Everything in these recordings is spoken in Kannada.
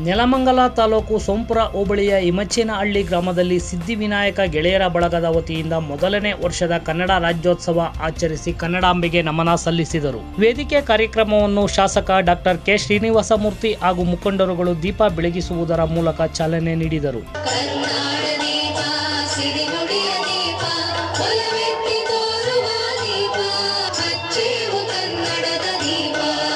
ನೆಲಮಂಗಲ ತಾಲೂಕು ಸೋಂಪುರ ಹೋಬಳಿಯ ಇಮಚೇನಹಳ್ಳಿ ಗ್ರಾಮದಲ್ಲಿ ಸಿದ್ಧಿವಿನಾಯಕ ಗೆಳೆಯರ ಬಳಗದ ವತಿಯಿಂದ ಮೊದಲನೇ ವರ್ಷದ ಕನ್ನಡ ರಾಜ್ಯೋತ್ಸವ ಆಚರಿಸಿ ಕನ್ನಡಾಂಬೆಗೆ ನಮನ ಸಲ್ಲಿಸಿದರು ವೇದಿಕೆ ಕಾರ್ಯಕ್ರಮವನ್ನು ಶಾಸಕ ಡಾಕ್ಟರ್ ಕೆ ಶ್ರೀನಿವಾಸಮೂರ್ತಿ ಹಾಗೂ ಮುಖಂಡರುಗಳು ದೀಪ ಬೆಳಗಿಸುವುದರ ಮೂಲಕ ಚಾಲನೆ ನೀಡಿದರು ಕರುಣಾಳ ದೀಪ ಸಿರಿನುಡಿಯ ದೀಪ ಒಲವೆತ್ತಿ ತೋರುವ ದೀಪ ಹಚ್ಚೇವು ಕನ್ನಡದ ದೀಪ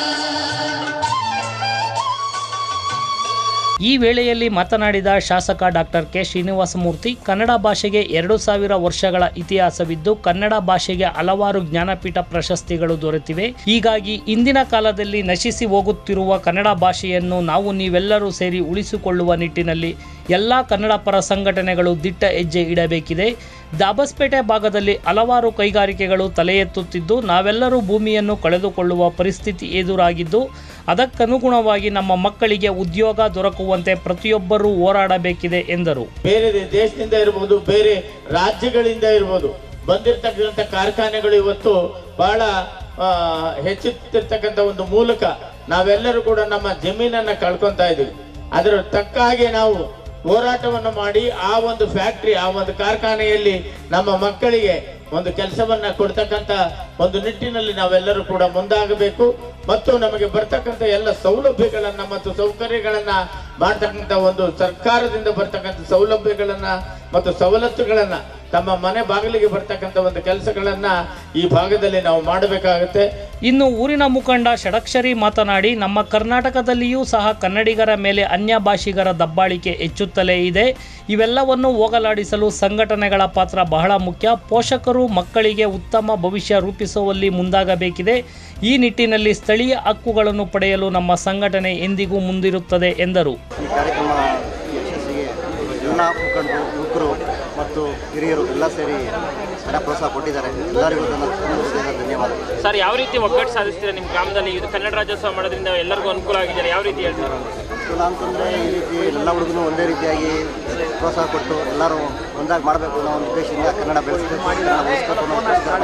ಈ ವೇಳೆಯಲ್ಲಿ ಮಾತನಾಡಿದ ಶಾಸಕ ಡಾಕ್ಟರ್ ಕೆ ಶ್ರೀನಿವಾಸಮೂರ್ತಿ ಕನ್ನಡ ಭಾಷೆಗೆ ಎರಡು ಸಾವಿರ ವರ್ಷಗಳ ಇತಿಹಾಸವಿದ್ದು ಕನ್ನಡ ಭಾಷೆಗೆ ಹಲವಾರು ಜ್ಞಾನಪೀಠ ಪ್ರಶಸ್ತಿಗಳು ದೊರೆತಿವೆ ಹೀಗಾಗಿ ಇಂದಿನ ಕಾಲದಲ್ಲಿ ನಶಿಸಿ ಹೋಗುತ್ತಿರುವ ಕನ್ನಡ ಭಾಷೆಯನ್ನು ನಾವು ನೀವೆಲ್ಲರೂ ಸೇರಿ ಉಳಿಸಿಕೊಳ್ಳುವ ನಿಟ್ಟಿನಲ್ಲಿ ಎಲ್ಲ ಕನ್ನಡ ಪರ ಸಂಘಟನೆಗಳು ದಿಟ್ಟ ಹೆಜ್ಜೆ ಇಡಬೇಕಿದೆ ದಾಬಸ್ಪೇಟೆ ಭಾಗದಲ್ಲಿ ಹಲವಾರು ಕೈಗಾರಿಕೆಗಳು ತಲೆ ಎತ್ತುತ್ತಿದ್ದು ನಾವೆಲ್ಲರೂ ಭೂಮಿಯನ್ನು ಕಳೆದುಕೊಳ್ಳುವ ಪರಿಸ್ಥಿತಿ ಎದುರಾಗಿದ್ದು ಅದಕ್ಕನುಗುಣವಾಗಿ ನಮ್ಮ ಮಕ್ಕಳಿಗೆ ಉದ್ಯೋಗ ದೊರಕುವಂತೆ ಪ್ರತಿಯೊಬ್ಬರೂ ಹೋರಾಡಬೇಕಿದೆ ಎಂದರು ಬೇರೆ ದೇ- ದೇಶದಿಂದ ಇರ್ಬೋದು ಬೇರೆ ರಾಜ್ಯಗಳಿಂದ ಇರ್ಬೋದು ಬಂದಿರತಕ್ಕಂಥ ಕಾರ್ಖಾನೆಗಳು ಇವತ್ತು ಬಹಳ ಆ, ಹೆಚ್ಚುತ್ತಿರ್ತಕ್ಕಂಥ ಒಂದು ಮೂಲಕ ನಾವೆಲ್ಲರೂ ಕೂಡ ನಮ್ಮ ಜಮೀನನ್ನ ಕಳ್ಕೊಂತಾ ಇದೀವಿ ಅದರ ತಕ್ಕ ಹಾಗೆ ನಾವು ಹೋರಾಟವನ್ನು ಮಾಡಿ ಆ ಒಂದು ಫ್ಯಾಕ್ಟರಿ ಆ ಒಂದು ಕಾರ್ಖಾನೆಯಲ್ಲಿ ನಮ್ಮ ಮಕ್ಕಳಿಗೆ ಒಂದು ಕೆಲಸವನ್ನ ಕೊಡ್ತಕ್ಕಂತ ಒಂದು ನಿಟ್ಟಿನಲ್ಲಿ ನಾವೆಲ್ಲರೂ ಕೂಡ ಮುಂದಾಗಬೇಕು ಮತ್ತು ನಮಗೆ ಬರ್ತಕ್ಕಂಥ ಎಲ್ಲ ಸೌಲಭ್ಯಗಳನ್ನ ಮತ್ತು ಸೌಕರ್ಯಗಳನ್ನ ಮಾಡ್ತಕ್ಕಂಥ ಒಂದು ಸರ್ಕಾರದಿಂದ ಬರ್ತಕ್ಕಂಥ ಸೌಲಭ್ಯಗಳನ್ನ ಮತ್ತು ಸವಲತ್ತುಗಳನ್ನ ತಮ್ಮ ಮನೆ ಬಾಗಿಲಿಗೆ ಬರ್ತಕ್ಕಂಥ ಒಂದು ಕೆಲಸಗಳನ್ನ ಈ ಭಾಗದಲ್ಲಿ ನಾವು ಮಾಡಬೇಕಾಗುತ್ತೆ ಇನ್ನು ಊರಿನ ಮುಖಂಡ ಷಡಕ್ಷರಿ ಮಾತನಾಡಿ ನಮ್ಮ ಕರ್ನಾಟಕದಲ್ಲಿಯೂ ಸಹ ಕನ್ನಡಿಗರ ಮೇಲೆ ಅನ್ಯ ಭಾಷಿಗರ ದಬ್ಬಾಳಿಕೆ ಹೆಚ್ಚುತ್ತಲೇ ಇದೆ ಇವೆಲ್ಲವನ್ನು ಹೋಗಲಾಡಿಸಲು ಸಂಘಟನೆಗಳ ಪಾತ್ರ ಬಹಳ ಮುಖ್ಯ ಪೋಷಕರು ಮಕ್ಕಳಿಗೆ ಉತ್ತಮ ಭವಿಷ್ಯ ರೂಪಿಸುವಲ್ಲಿ ಮುಂದಾಗಬೇಕಿದೆ ಈ ನಿಟ್ಟಿನಲ್ಲಿ ಸ್ಥಳೀಯ ಹಕ್ಕುಗಳನ್ನು ಪಡೆಯಲು ನಮ್ಮ ಸಂಘಟನೆ ಎಂದಿಗೂ ಮುಂದಿರುತ್ತದೆ ಎಂದರು ಈ ಕಾರ್ಯಕ್ರಮ ಯಶಸ್ಸಿಗೆ ಎಲ್ಲ ಮುಖಂಡರು ಯುವಕರು ಮತ್ತು ಹಿರಿಯರು ಎಲ್ಲ ಸೇರಿ ಹಣ ಪ್ರೋತ್ಸಾಹ ಕೊಟ್ಟಿದ್ದಾರೆ ಎಲ್ಲರಿಗೂ ನನ್ನ ತುಂಬ ಹೃದಯದ ಧನ್ಯವಾದಗಳು ಸರ್ ಯಾವ ರೀತಿ ಒಗ್ಗಟ್ಟು ಸಾಧಿಸ್ತೀರಾ ನಿಮ್ಮ ಗ್ರಾಮದಲ್ಲಿ ಇದು ಕನ್ನಡ ರಾಜ್ಯೋತ್ಸವ ಮಾಡೋದ್ರಿಂದ ಎಲ್ಲರಿಗೂ ಅನುಕೂಲ ಆಗಿದೆ ಯಾವ ರೀತಿ ಹೇಳ್ತೀರಾ ಅನುಕೂಲ ಅಂತಂದರೆ ಈ ರೀತಿ ಎಲ್ಲ ಹುಡುಗರು ಒಂದೇ ರೀತಿಯಾಗಿ ಪ್ರೋತ್ಸಾಹ ಕೊಟ್ಟು ಎಲ್ಲರೂ ಒಂದಾಗಿ ಮಾಡಬೇಕು ಅನ್ನೋ ಒಂದು ಉದ್ದೇಶದಿಂದ ಕನ್ನಡ ಬೆಳೆಸಬೇಕು ಕನ್ನಡ ಉಳಿಸ್ಬೇಕು ಅನ್ನೋದಕ್ಕೋಸ್ಕರ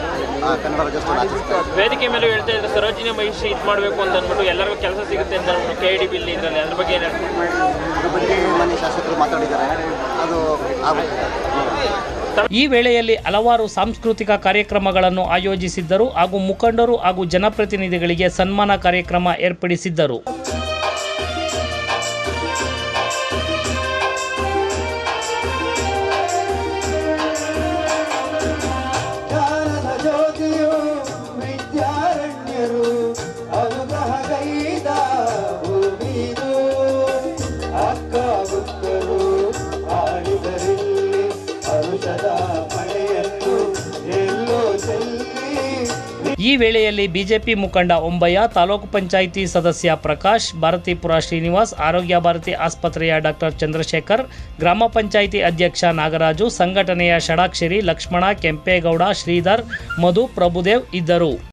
ಆ ಕನ್ನಡ ರಾಜ್ಯೋತ್ಸವ ಆಚರಿಸ್ತಾರೆ ವೇದಿಕೆ ಮೇಲೆ ಹೇಳ್ತಾ ಇದ್ರೆ ಸರೋಜಿನಿ ಮಹಿಷಿ ಇದು ಮಾಡಬೇಕು ಅಂತ ಅಂದ್ಬಿಟ್ಟು ಎಲ್ಲರಿಗೂ ಕೆಲಸ ಸಿಗುತ್ತೆ ಅಂತ ಅಂದ್ಬಿಟ್ಟು ಕೆ ಡಿ ಬಿಲ್ ಇದರಲ್ಲಿ ಅದ್ರ ಬಗ್ಗೆ ಏನು ಹೇಳ್ತೀರಾ ಇದ್ರ ಬಗ್ಗೆ ಮಾನ್ಯ ಶಾಸಕರು ಮಾತಾಡಿದ್ದಾರೆ ಅದು ಆಗುತ್ತೆ ಈ ವೇಳೆಯಲ್ಲಿ ಹಲವಾರು ಸಾಂಸ್ಕೃತಿಕ ಕಾರ್ಯಕ್ರಮಗಳನ್ನು ಆಯೋಜಿಸಿದ್ದರು ಹಾಗೂ ಮುಖಂಡರು ಹಾಗೂ ಜನಪ್ರತಿನಿಧಿಗಳಿಗೆ ಸನ್ಮಾನ ಕಾರ್ಯಕ್ರಮ ಏರ್ಪಡಿಸಿದ್ದರು ಜ್ಞಾನದ ಜ್ಯೋತಿಯು ವಿದ್ಯಾರಣ್ಯರು ಅನುಗ್ರಹಗೈದ ಭೂಮಿದು ಅಕ್ಕ ಬುಕ್ಕರು ಆಡಿದರಿಲ್ಲಿ ಹರುಷದ ಮಳೆಯನ್ನು ಎಲ್ಲೋ ಚೆಲ್ಲಿ ಈ ವೇಳೆಯಲ್ಲಿ ಬಿಜೆಪಿ ಮುಖಂಡ ಒಂಬಯ್ಯ ತಾಲೂಕು ಪಂಚಾಯಿತಿ ಸದಸ್ಯ ಪ್ರಕಾಶ್ ಭಾರತೀಪುರ ಶ್ರೀನಿವಾಸ್ ಆರೋಗ್ಯ ಭಾರತಿ ಆಸ್ಪತ್ರೆಯ ಡಾಕ್ಟರ್ ಚಂದ್ರಶೇಖರ್ ಗ್ರಾಮ ಪಂಚಾಯಿತಿ ಅಧ್ಯಕ್ಷ ನಾಗರಾಜು ಸಂಘಟನೆಯ ಷಡಾಕ್ಷರಿ ಲಕ್ಷ್ಮಣ ಕೆಂಪೇಗೌಡ ಶ್ರೀಧರ್ ಮಧು ಪ್ರಭುದೇವ್ ಇದ್ದರು